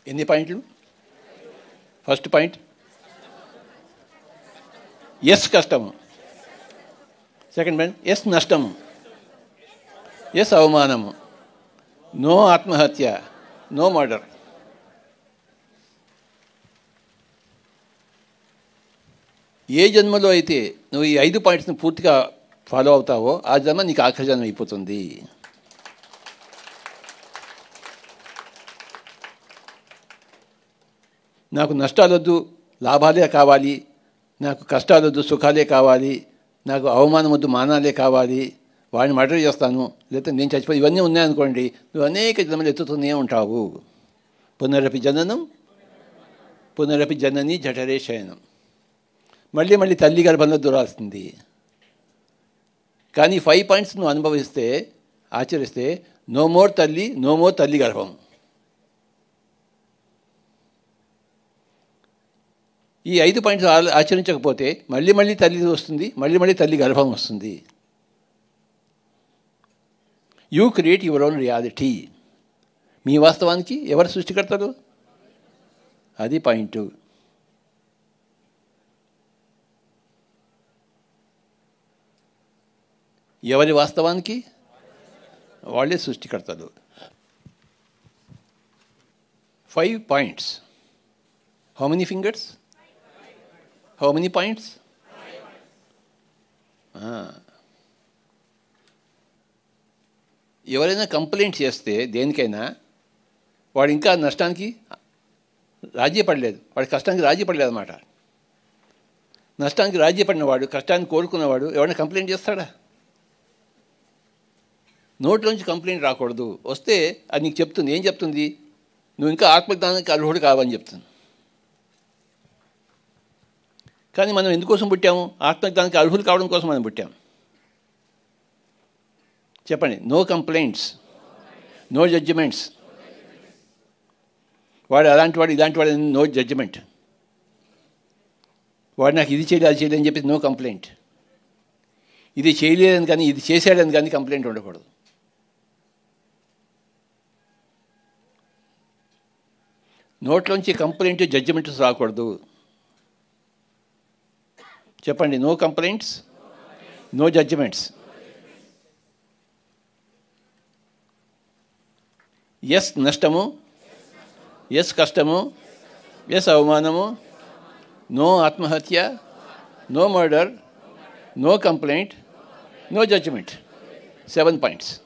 ఎన్ని పాయింట్లు first point yes కష్టము సెకండ్ పాయింట్ ఎస్ నష్టము ఎస్ అవమానము నో ఆత్మహత్య నో మర్డర్ ఏ జన్మలో అయితే నువ్వు ఈ ఐదు పాయింట్స్ని పూర్తిగా ఫాలో అవుతావో ఆ జన్మ నీకు ఆఖరి జన్మ అయిపోతుంది నాకు నష్టాలొద్దు లాభాలే కావాలి నాకు కష్టాలొద్దు సుఖాలే కావాలి నాకు అవమానం వద్దు మానాలే కావాలి వాడిని మర్డర్ చేస్తాను లేకపోతే నేను చచ్చిపోయి ఇవన్నీ ఉన్నాయనుకోండి నువ్వు అనేక జన్మలు ఎత్తుతూనే ఉంటావు పునరపి జననం పునరపి జనని జఠరే శయనం మళ్ళీ మళ్ళీ తల్లి గర్భంలో దూరాల్సింది కానీ ఫైవ్ పాయింట్స్ నువ్వు అనుభవిస్తే ఆచరిస్తే నో మోర్ తల్లి నో మోర్ తల్లి గర్భం ఈ ఐదు పాయింట్స్ ఆ- ఆచరించకపోతే మళ్ళీ మళ్ళీ తల్లి వస్తుంది మళ్ళీ మళ్ళీ తల్లి గర్భం వస్తుంది you create your own reality మీ వాస్తవానికి ఎవరు సృష్టికర్తలు అది పాయింట్ ఎవరి వాస్తవానికి వాళ్ళే సృష్టికర్తలు five points how many fingers how many points ఎవరైనా కంప్లైంట్ చేస్తే దేనికైనా వాడు ఇంకా నష్టానికి రాజీ పడలేదు వాడి కష్టానికి రాజీ పడలేదు అనమాట నష్టానికి రాజీ పడినవాడు కష్టాన్ని కోరుకున్నవాడు ఎవరైనా కంప్లైంట్ చేస్తాడా నోట్లోంచి కంప్లైంట్ రాకూడదు వస్తే అది నీకు చెప్తుంది ఏం చెప్తుంది నువ్వు ఇంకా ఆత్మజ్ఞానానికి అర్హుడు కావని చెప్తుంది కానీ మనం ఎందుకోసం పుట్టాము ఆత్మజ్ఞానానికి అర్హులు కావడం కోసం మనం పుట్టాం చెప్పండి నో కంప్లైంట్స్ నో జడ్జిమెంట్స్ వాడు అలాంటి వాడు ఇలాంటి వాడు నో జడ్జిమెంట్ వాడు నాకు ఇది చేయలేదు అది చేయలేదు అని చెప్పి నో కంప్లైంట్ ఇది చేయలేదని కానీ ఇది చేశాడని కానీ కంప్లైంట్ ఉండకూడదు నోట్లోంచి కంప్లైంట్ జడ్జిమెంట్స్ రాకూడదు చెప్పండి no complaints no judgements yes నష్టము ఎస్ కష్టము ఎస్ అవమానము నో ఆత్మహత్య no murder no complaint no judgement seven points